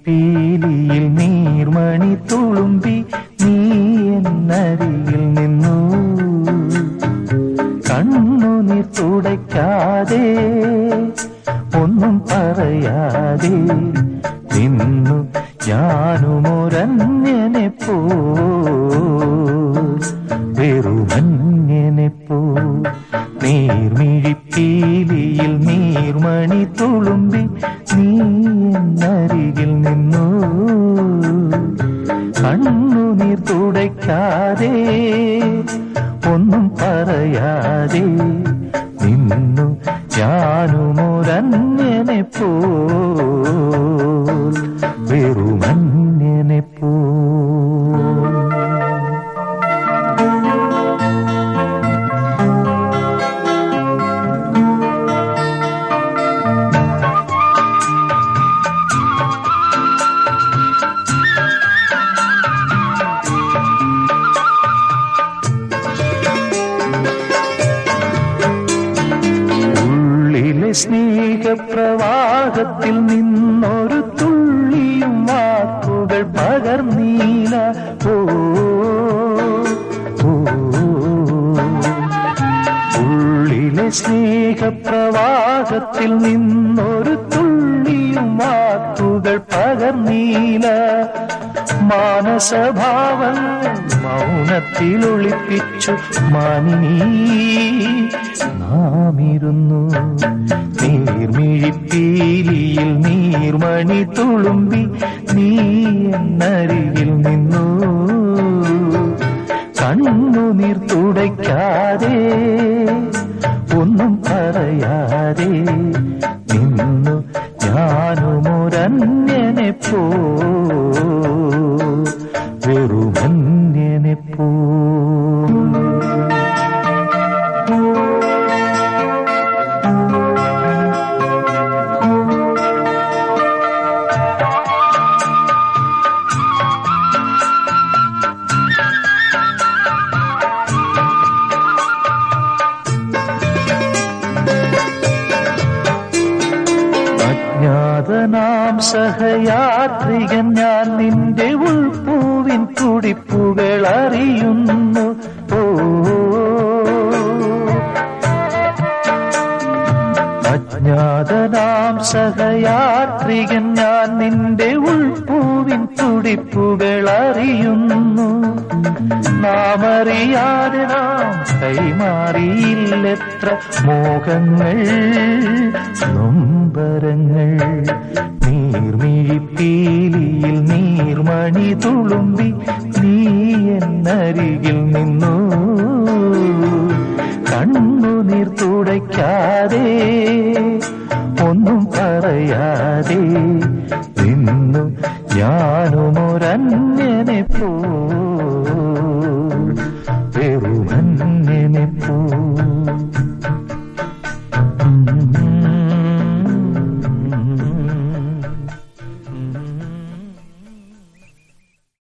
പീലിയിൽ നീർമണി തുളുമ്പി നീ എന്നരികിൽ നിന്നു കണ്ണുനീർ തുടയ്ക്കാതെ ഒന്നും പറയാതെ നിന്നു ഞാനുമൊരന്യനെ പോ വെറുമന്യനെ പോ നീർമിഴിപ്പീലിയിൽ നീർമണി തുളുമ്പി നീ എന്നരികിൽ നിന്നു കണ്ണുനീർ തുടയ്ക്കാതെ ഒന്നും പറയാതെ നിന്നു ഞാനുമൊരന്യനെ പോ വെറുമന്യനെ പോ ഉള്ളിലെ സ്നേഹപ്രവാഹത്തിൽ നിന്നൊരു തുള്ളിയും വാക്കുകൾ പകർന്നീല ഓ ഓ. ഉള്ളിലെ സ്നേഹപ്രവാഹത്തിൽ നിന്നൊരു തുള്ളിയും വാക്കുകൾ പകർന്നീല മാനസഭാവങ്ങൾ മൗനത്തിൽ ഒളിപ്പിച്ചു മാനിനീ നാമിരുന്നു നീർമിഴിപ്പീലിയിൽ നീർമണി തുളുമ്പി നീ എന്നരികിൽ നിന്നു കണ്ണുനീർ തുടയ്ക്കാതെ ഒന്നും പറയാതെ നിന്നു ഞാനുമൊരന്യനെ പോ വെറുമന്യനെ പോ അജ്ഞാതനാം സഹയാത്രികൻ ഞാൻ നിന്റെ ഉൾപ്പൂവിൻ തുടിപ്പുകൾ അറിയുന്നു ഓ അജ്ഞാതനാം സഹയാത്രികൻ ഞാൻ നിന്റെ ഉൾപ്പൂവിൻ തുടിപ്പുകൾ അറിയുന്നു നാമറിയാതെ നാം കൈമാറിയില്ലെത്ര മോഹങ്ങൾ നൊമ്പരങ്ങൾ നീർമിഴിപ്പീലിയിൽ നീർമണി തുളുമ്പി നീ എന്നരികിൽ നിന്നു കണ്ണുനീർ തുടയ്ക്കാതെ ഒന്നും പറയാതെ നിന്നു ഞാനുമൊരന്യനെ പോ